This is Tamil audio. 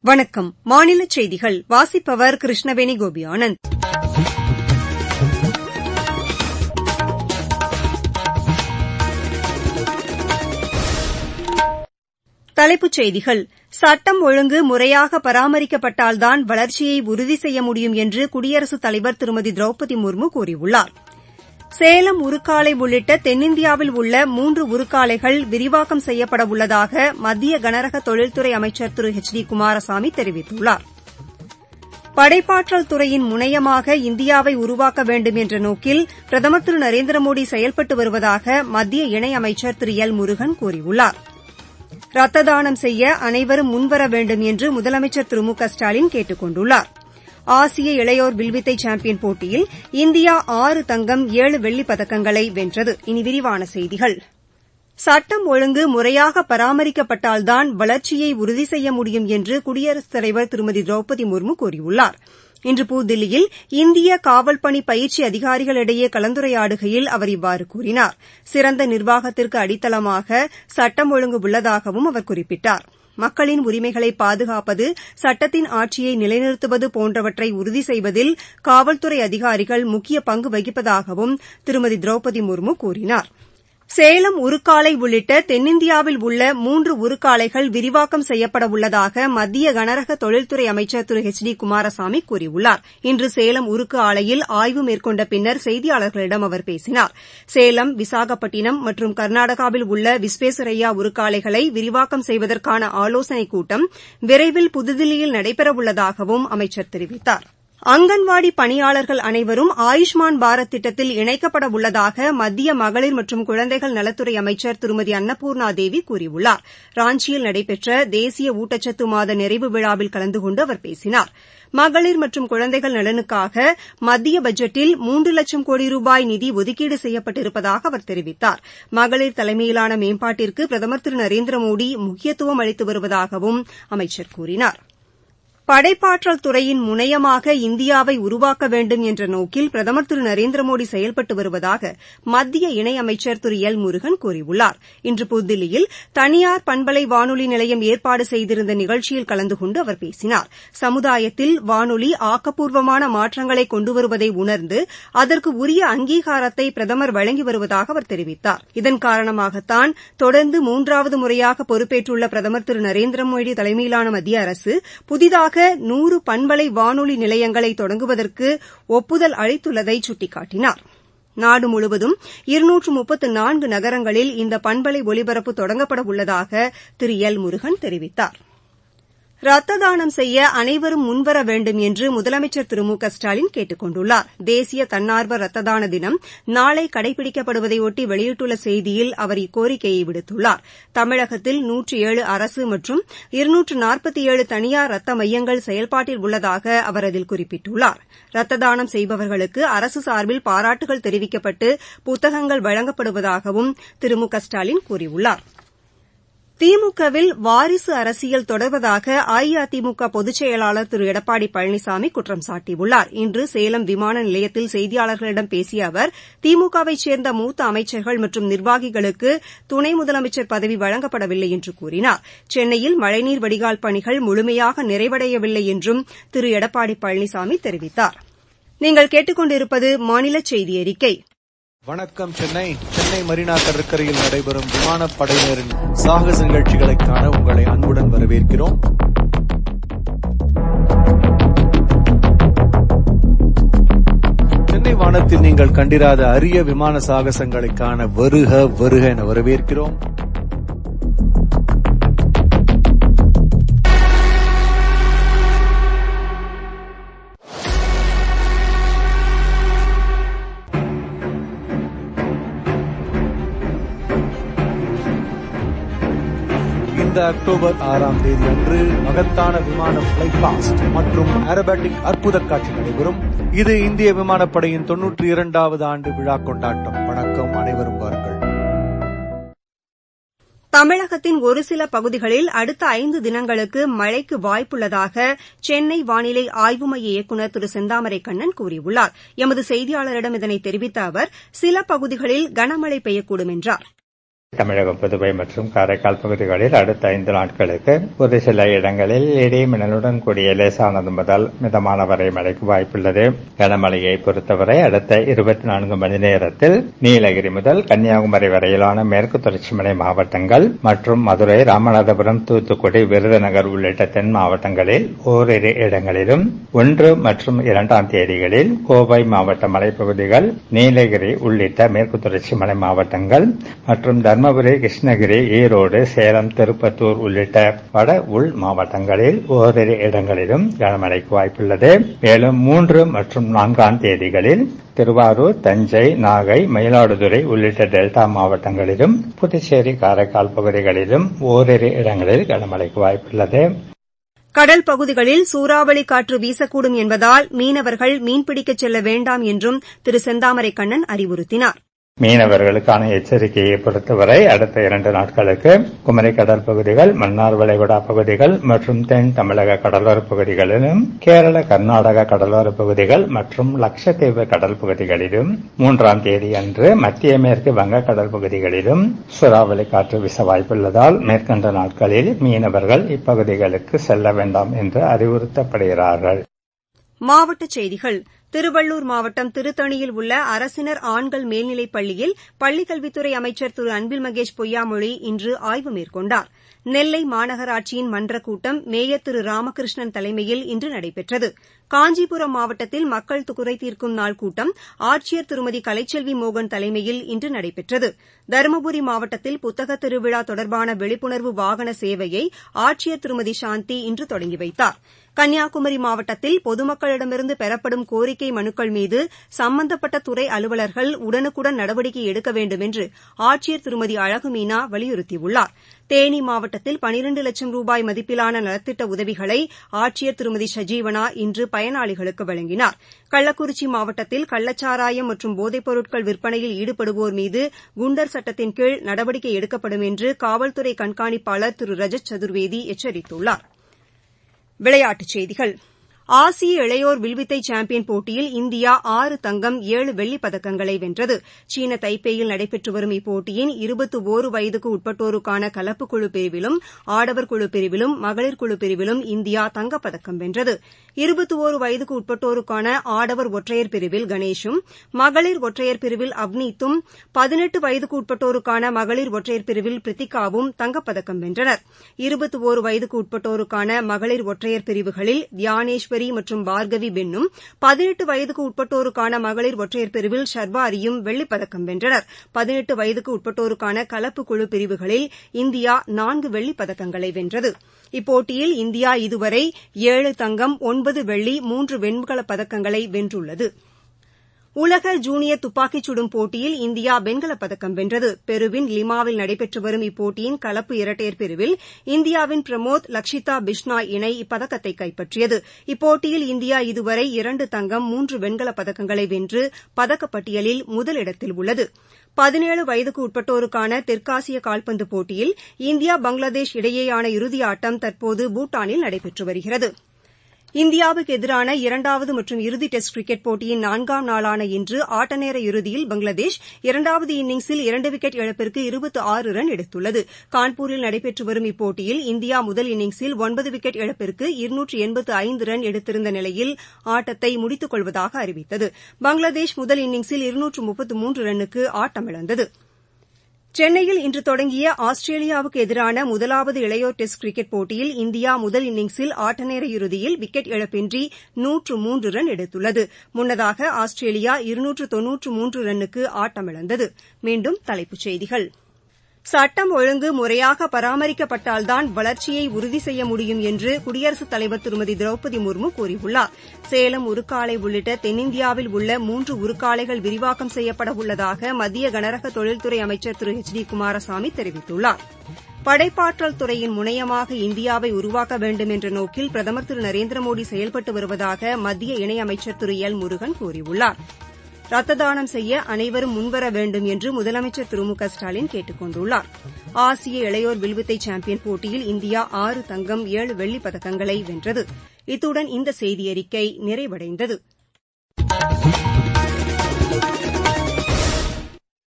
வணக்கம் மாநில செய்திகள் வாசிப்பவர் கிருஷ்ணவேணி கோபியானந்த் தலைப்புச் செய்திகள் சட்டம் ஒழுங்கு முறையாக பராமரிக்கப்பட்டால்தான் வளர்ச்சியை உறுதி செய்ய முடியும் என்று குடியரசுத் தலைவர் திருமதி திரௌபதி முர்மு கூறியுள்ளார் சேலம் உருக்காலை உள்ளிட்ட தென்னிந்தியாவில் உள்ள மூன்று உருக்காலைகள் விரிவாக்கம் செய்யப்பட உள்ளதாக மத்திய கனரக தொழில்துறை அமைச்சர் திரு எச் டி குமாரசாமி தெரிவித்துள்ளார் படைப்பாற்றல் துறையின் முனையமாக இந்தியாவை உருவாக்க வேண்டும் என்ற நோக்கில் பிரதமர் திரு நரேந்திரமோடி செயல்பட்டு வருவதாக மத்திய இணையமைச்சர் திரு எல் முருகன் கூறியுள்ளார் ரத்த தானம் செய்ய அனைவரும் முன்வர வேண்டும் என்று முதலமைச்சர் திரு மு க ஸ்டாலின் கேட்டுக் கொண்டுள்ளார் ஆசிய இளையோர் வில்வித்தை சாம்பியன் போட்டியில் இந்தியா ஆறு தங்கம் ஏழு வெள்ளிப் பதக்கங்களை வென்றது இனி விரிவான செய்திகள் சட்டம் ஒழுங்கு முறையாக பராமரிக்கப்பட்டால்தான் வளர்ச்சியை உறுதி செய்ய முடியும் என்று குடியரசுத் தலைவர் திருமதி திரௌபதி முர்மு கூறியுள்ளார் இன்று புதுதில்லியில் இந்திய காவல்பணி பயிற்சி அதிகாரிகளிடையே கலந்துரையாடுகையில் அவர் இவ்வாறு கூறினார் சிறந்த நிர்வாகத்திற்கு அடித்தளமாக சட்டம் ஒழுங்கு உள்ளதாகவும் அவர் குறிப்பிட்டார் மக்களின் உரிமைகளை பாதுகாப்பது சட்டத்தின் ஆட்சியை நிலைநிறுத்துவது போன்றவற்றை உறுதி செய்வதில் காவல்துறை அதிகாரிகள் முக்கிய பங்கு வகிப்பதாகவும் திருமதி திரௌபதி முர்மு கூறினார் சேலம் உருக்காலை உள்ளிட்ட தென்னிந்தியாவில் உள்ள மூன்று உருக்காலைகள் விரிவாக்கம் செய்யப்பட உள்ளதாக மத்திய கனரக தொழில்துறை அமைச்சர் திரு எச் டி குமாரசாமி கூறியுள்ளார் இன்று சேலம் உருக்கு ஆலையில் ஆய்வு மேற்கொண்ட பின்னர் செய்தியாளர்களிடம் அவர் பேசினார் சேலம் விசாகப்பட்டினம் மற்றும் கர்நாடகாவில் உள்ள விஸ்வேஸ்வரய்யா உருக்காலைகளை விரிவாக்கம் செய்வதற்கான ஆலோசனைக் கூட்டம் விரைவில் புதுதில்லியில் நடைபெறவுள்ளதாகவும் அமைச்சர் தெரிவித்தார் அங்கன்வாடி பணியாளர்கள் அனைவரும் ஆயுஷ்மான் பாரத் திட்டத்தில் இணைக்கப்பட உள்ளதாக மத்திய மகளிர் மற்றும் குழந்தைகள் நலத்துறை அமைச்சர் திருமதி அன்னபூர்ணா தேவி கூறியுள்ளார் ராஞ்சியில் நடைபெற்ற தேசிய ஊட்டச்சத்து மாத நிறைவு விழாவில் கலந்து கொண்டு அவர் பேசினார் மகளிர் மற்றும் குழந்தைகள் நலனுக்காக மத்திய பட்ஜெட்டில் மூன்று லட்சம் கோடி ரூபாய் நிதி ஒதுக்கீடு செய்யப்பட்டிருப்பதாக அவர் தெரிவித்தார் மகளிர் தலைமையிலான மேம்பாட்டிற்கு பிரதமர் திரு நரேந்திரமோடி முக்கியத்துவம் அளித்து வருவதாகவும் அமைச்சர் கூறினார் படைப்பாற்றல் துறையின் முனையமாக இந்தியாவை உருவாக்க வேண்டும் என்ற நோக்கில் பிரதமர் திரு நரேந்திரமோடி செயல்பட்டு வருவதாக மத்திய இணையமைச்சர் திரு எல் முருகன் கூறியுள்ளார் இன்று புதுதில்லியில் தனியார் பண்பலை வானொலி நிலையம் ஏற்பாடு செய்திருந்த நிகழ்ச்சியில் கலந்து கொண்டு அவர் பேசினார் சமுதாயத்தில் வானொலி ஆக்கப்பூர்வமான மாற்றங்களை கொண்டு வருவதை உணர்ந்து அதற்கு உரிய அங்கீகாரத்தை பிரதமர் வழங்கி வருவதாக அவர் தெரிவித்தார் இதன் காரணமாகத்தான் தொடர்ந்து மூன்றாவது முறையாக பொறுப்பேற்றுள்ள பிரதமர் திரு நரேந்திரமோடி தலைமையிலான மத்திய அரசு புதிதாக நூறு பண்பலை வானொலி நிலையங்களை தொடங்குவதற்கு ஒப்புதல் அளித்துள்ளதை சுட்டிக்காட்டினார் நாடு முழுவதும் இருநூற்று முப்பத்து நான்கு நகரங்களில் இந்த பண்பலை ஒலிபரப்பு தொடங்கப்பட உள்ளதாக திரு எல் முருகன் தெரிவித்தார் ரத்த தானம் செய்ய அனைவரும் முன்வர வேண்டும் என்று முதலமைச்சர் திரு மு க ஸ்டாலின் கேட்டுக் கொண்டுள்ளார் தேசிய தன்னார்வ ரத்த தான தினம் நாளை கடைபிடிக்கப்படுவதையொட்டி வெளியிட்டுள்ள செய்தியில் அவர் இக்கோரிக்கையை விடுத்துள்ளார் தமிழகத்தில் நூற்று ஏழு அரசு மற்றும் இருநூற்று நாற்பத்தி ஏழு தனியார் ரத்த மையங்கள் செயல்பாட்டில் உள்ளதாக அவர் அதில் குறிப்பிட்டுள்ளார் ரத்த தானம் செய்பவர்களுக்கு அரசு சார்பில் பாராட்டுகள் தெரிவிக்கப்பட்டு புத்தகங்கள் வழங்கப்படுவதாகவும் திரு மு க ஸ்டாலின் கூறியுள்ளார் திமுகவில் வாரிசு அரசியல் தொடர்வதாக அஇஅதிமுக பொதுச் செயலாளர் திரு எடப்பாடி பழனிசாமி குற்றம் சாட்டியுள்ளார் இன்று சேலம் விமான நிலையத்தில் செய்தியாளர்களிடம் பேசிய அவர் திமுகவைச் சேர்ந்த மூத்த அமைச்சர்கள் மற்றும் நிர்வாகிகளுக்கு துணை முதலமைச்சர் பதவி வழங்கப்படவில்லை என்று கூறினார் சென்னையில் மழைநீர் வடிகால் பணிகள் முழுமையாக நிறைவடையவில்லை என்றும் திரு எடப்பாடி பழனிசாமி தெரிவித்தார் நீங்கள் கேட்டுக் கொண்டிருப்பது மாநில செய்தி அறிக்கை வணக்கம் சென்னை சென்னை மெரினா கடற்கரையில் நடைபெறும் விமானப்படையினரின் சாகச நிகழ்ச்சிகளை காண உங்களை அன்புடன் வரவேற்கிறோம் சென்னை வானத்தில் நீங்கள் கண்டிராத அரிய விமான சாகசங்களை காண வருக வருக என வரவேற்கிறோம் இந்த அக்டோபர் ஆறாம் தேதி அன்று மகத்தான விமான பிளைட் பாஸ்ட் மற்றும் ஏரோபேட்டிக் அற்புத காட்சி நடைபெறும் இது இந்திய விமானப்படையின் தொன்னூற்றி இரண்டாவது ஆண்டு விழா கொண்டாட்டம் வணக்கம் அனைவரும் வாருங்கள் தமிழகத்தின் ஒரு சில பகுதிகளில் அடுத்த ஐந்து தினங்களுக்கு மழைக்கு வாய்ப்புள்ளதாக சென்னை வானிலை ஆய்வு மைய இயக்குநர் திரு செந்தாமரை கண்ணன் கூறியுள்ளார் எமது செய்தியாளரிடம் இதனை தெரிவித்த அவர் சில பகுதிகளில் கனமழை பெய்யக்கூடும் என்றார் தமிழகம் புதுவை மற்றும் காரைக்கால் பகுதிகளில் அடுத்த ஐந்து நாட்களுக்கு ஒரு சில இடங்களில் இடி மின்னலுடன் கூடிய லேசானது முதல் மிதமான வரை மழைக்கு வாய்ப்புள்ளது கனமழையை பொறுத்தவரை அடுத்த இருபத்தி நான்கு மணி நேரத்தில் நீலகிரி முதல் கன்னியாகுமரி வரையிலான மேற்கு தொடர்ச்சி மலை மாவட்டங்கள் மற்றும் மதுரை ராமநாதபுரம் தூத்துக்குடி விருதுநகர் உள்ளிட்ட தென் மாவட்டங்களில் ஓரிரு இடங்களிலும் ஒன்று மற்றும் இரண்டாம் தேதிகளில் கோவை மாவட்ட மலைப்பகுதிகள் நீலகிரி உள்ளிட்ட மேற்கு தொடர்ச்சி மலை மாவட்டங்கள் மற்றும் தர்மபுரி கிருஷ்ணகிரி ஈரோடு சேலம் திருப்பத்தூர் உள்ளிட்ட வட உள் மாவட்டங்களில் ஓரிரு இடங்களிலும் கனமழைக்கு வாய்ப்புள்ளது மேலும் மூன்று மற்றும் நான்காம் தேதிகளில் திருவாரூர் தஞ்சை நாகை மயிலாடுதுறை உள்ளிட்ட டெல்டா மாவட்டங்களிலும் புதுச்சேரி காரைக்கால் பகுதிகளிலும் ஓரிரு இடங்களில் கனமழைக்கு வாய்ப்புள்ளது கடல் பகுதிகளில் சூறாவளி காற்று வீசக்கூடும் என்பதால் மீனவர்கள் மீன்பிடிக்கச் செல்ல வேண்டாம் என்றும் திரு செந்தாமரை கண்ணன் அறிவுறுத்தினார் மீனவர்களுக்கான எச்சரிக்கையை பொறுத்தவரை அடுத்த இரண்டு நாட்களுக்கு குமரி கடல் பகுதிகள் மன்னார் வளைகுடா பகுதிகள் மற்றும் தென் தமிழக கடலோர பகுதிகளிலும் கேரள கர்நாடக கடலோர பகுதிகள் மற்றும் லட்சத்தீவு கடல் பகுதிகளிலும் மூன்றாம் தேதி அன்று மத்திய மேற்கு வங்கக்கடல் பகுதிகளிலும் சூறாவளி காற்று வீச வாய்ப்புள்ளதால் மேற்கண்ட நாட்களில் மீனவர்கள் இப்பகுதிகளுக்கு செல்ல வேண்டாம் என்று அறிவுறுத்தப்படுகிறார்கள் மாவட்டச் செய்திகள் திருவள்ளூர் மாவட்டம் திருத்தணியில் உள்ள அரசினர் ஆண்கள் மேல்நிலைப் பள்ளியில் பள்ளிக்கல்வித்துறை அமைச்சர் திரு அன்பில் மகேஷ் பொய்யாமொழி இன்று ஆய்வு மேற்கொண்டார் நெல்லை மாநகராட்சியின் மன்றக் கூட்டம் மேயர் திரு ராமகிருஷ்ணன் தலைமையில் இன்று நடைபெற்றது காஞ்சிபுரம் மாவட்டத்தில் மக்கள் குறை தீர்க்கும் நாள் கூட்டம் ஆட்சியர் திருமதி கலைச்செல்வி மோகன் தலைமையில் இன்று நடைபெற்றது தருமபுரி மாவட்டத்தில் புத்தக திருவிழா தொடர்பான விழிப்புணர்வு வாகன சேவையை ஆட்சியர் திருமதி சாந்தி இன்று தொடங்கி வைத்தார் கன்னியாகுமரி மாவட்டத்தில் பொதுமக்களிடமிருந்து பெறப்படும் கோரிக்கை மனுக்கள் மீது சம்பந்தப்பட்ட துறை அலுவலர்கள் உடனுக்குடன் நடவடிக்கை எடுக்க வேண்டும் என்று ஆட்சியர் திருமதி அழகுமீனா வலியுறுத்தியுள்ளார் தேனி மாவட்டத்தில் பனிரண்டு லட்சம் ரூபாய் மதிப்பிலான நலத்திட்ட உதவிகளை ஆட்சியர் திருமதி சஜீவனா இன்று பயனாளிகளுக்கு வழங்கினார் கள்ளக்குறிச்சி மாவட்டத்தில் கள்ளச்சாராயம் மற்றும் போதைப் பொருட்கள் விற்பனையில் ஈடுபடுவோர் மீது குண்டர் சட்டத்தின் கீழ் நடவடிக்கை எடுக்கப்படும் என்று காவல்துறை கண்காணிப்பாளர் திரு ரஜத் சதுர்வேதி எச்சரித்துள்ளார் விளையாட்டுச் செய்திகள் ஆசிய இளையோர் வில்வித்தை சாம்பியன் போட்டியில் இந்தியா ஆறு தங்கம் ஏழு வெள்ளிப் பதக்கங்களை வென்றது சீன தைப்பேயில் நடைபெற்று வரும் இப்போட்டியின் இருபத்து ஒரு வயதுக்கு உட்பட்டோருக்கான கலப்பு குழு பிரிவிலும் ஆடவர் குழு பிரிவிலும் மகளிர் குழு பிரிவிலும் இந்தியா தங்கப்பதக்கம் வென்றது இருபத்து ஒரு வயதுக்கு உட்பட்டோருக்கான ஆடவர் ஒற்றையர் பிரிவில் கணேஷும் மகளிர் ஒற்றையர் பிரிவில் அவ்னீத்தும் பதினெட்டு வயதுக்கு உட்பட்டோருக்கான மகளிர் ஒற்றையர் பிரிவில் பிரித்திகாவும் தங்கப்பதக்கம் வென்றனர் இருபத்து ஒரு வயதுக்கு உட்பட்டோருக்கான மகளிர் ஒற்றையர் பிரிவுகளில் தியானேஸ்வரி மற்றும் பார்கவி பென்னும் பதினெட்டு வயதுக்கு உட்பட்டோருக்கான மகளிர் ஒற்றையர் பிரிவில் ஷர்வாரியும் வெள்ளிப்பதக்கம் வென்றனர் பதினெட்டு வயதுக்கு உட்பட்டோருக்கான கலப்பு குழு பிரிவுகளில் இந்தியா நான்கு வெள்ளிப் பதக்கங்களை வென்றது இப்போட்டியில் இந்தியா இதுவரை ஏழு தங்கம் ஒன்பது வெள்ளி மூன்று வெண்கலப் பதக்கங்களை வென்றுள்ளது உலக ஜூனியர் துப்பாக்கிச் சுடும் போட்டியில் இந்தியா வெண்கலப் பதக்கம் வென்றது பெருவின் லிமாவில் நடைபெற்று வரும் இப்போட்டியின் கலப்பு இரட்டையர் பிரிவில் இந்தியாவின் பிரமோத் லக்ஷிதா பிஷ்னாய் இணை இப்பதக்கத்தை கைப்பற்றியது இப்போட்டியில் இந்தியா இதுவரை இரண்டு தங்கம் மூன்று வெண்கலப் பதக்கங்களை வென்று பதக்கப்பட்டியலில் முதலிடத்தில் உள்ளது பதினேழு வயதுக்கு உட்பட்டோருக்கான தெற்காசிய கால்பந்து போட்டியில் இந்தியா பங்களாதேஷ் இடையேயான இறுதியாட்டம் தற்போது பூட்டானில் நடைபெற்று வருகிறது இந்தியாவுக்கு எதிரான இரண்டாவது மற்றும் இறுதி டெஸ்ட் கிரிக்கெட் போட்டியின் நான்காம் நாளான இன்று ஆட்டநேர இறுதியில் பங்களாதேஷ் இரண்டாவது இன்னிங்ஸில் இரண்டு விக்கெட் இழப்பிற்கு இருபத்து ஆறு ரன் எடுத்துள்ளது கான்பூரில் நடைபெற்று வரும் இப்போட்டியில் இந்தியா முதல் இன்னிங்ஸில் ஒன்பது விக்கெட் இழப்பிற்கு இருநூற்று எண்பத்து ஐந்து ரன் எடுத்திருந்த நிலையில் ஆட்டத்தை முடித்துக் கொள்வதாக அறிவித்தது பங்களாதேஷ் முதல் இன்னிங்ஸில் இருநூற்று முப்பத்து மூன்று ரன்னுக்கு ஆட்டமிழந்தது சென்னையில் இன்று தொடங்கிய ஆஸ்திரேலியாவுக்கு எதிரான முதலாவது இளையோர் டெஸ்ட் கிரிக்கெட் போட்டியில் இந்தியா முதல் இன்னிங்ஸில் ஆட்டநேர இறுதியில் விக்கெட் இழப்பின்றி நூற்று மூன்று ரன் எடுத்துள்ளது முன்னதாக ஆஸ்திரேலியா இருநூற்று தொன்னூற்று மூன்று ரன்னுக்கு ஆட்டமிழந்தது மீண்டும் தலைப்புச் செய்திகள் சட்டம் ஒழுங்கு முறையாக பராமரிக்கப்பட்டால்தான் வளர்ச்சியை உறுதி செய்ய முடியும் என்று குடியரசுத் தலைவர் திருமதி திரௌபதி முர்மு கூறியுள்ளார் சேலம் உருக்காலை உள்ளிட்ட தென்னிந்தியாவில் உள்ள மூன்று உருக்காலைகள் விரிவாக்கம் செய்யப்பட உள்ளதாக மத்திய கனரக தொழில்துறை அமைச்சர் திரு எச் டி குமாரசாமி தெரிவித்துள்ளார் படைப்பாற்றல் துறையின் முனையமாக இந்தியாவை உருவாக்க வேண்டும் என்ற நோக்கில் பிரதமர் திரு நரேந்திரமோடி செயல்பட்டு வருவதாக மத்திய இணையமைச்சர் திரு எல் முருகன் கூறியுள்ளார் ரத்த தானம் செய்ய அனைவரும் முன்வர வேண்டும் என்று முதலமைச்சர் திரு மு க ஸ்டாலின் கேட்டுக் கொண்டுள்ளார் ஆசிய இளையோர் வில்வித்தை சாம்பியன் போட்டியில் இந்தியா ஆறு தங்கம் ஏழு வெள்ளிப் பதக்கங்களை வென்றது இத்துடன் இந்த செய்தியறிக்கை நிறைவடைந்தது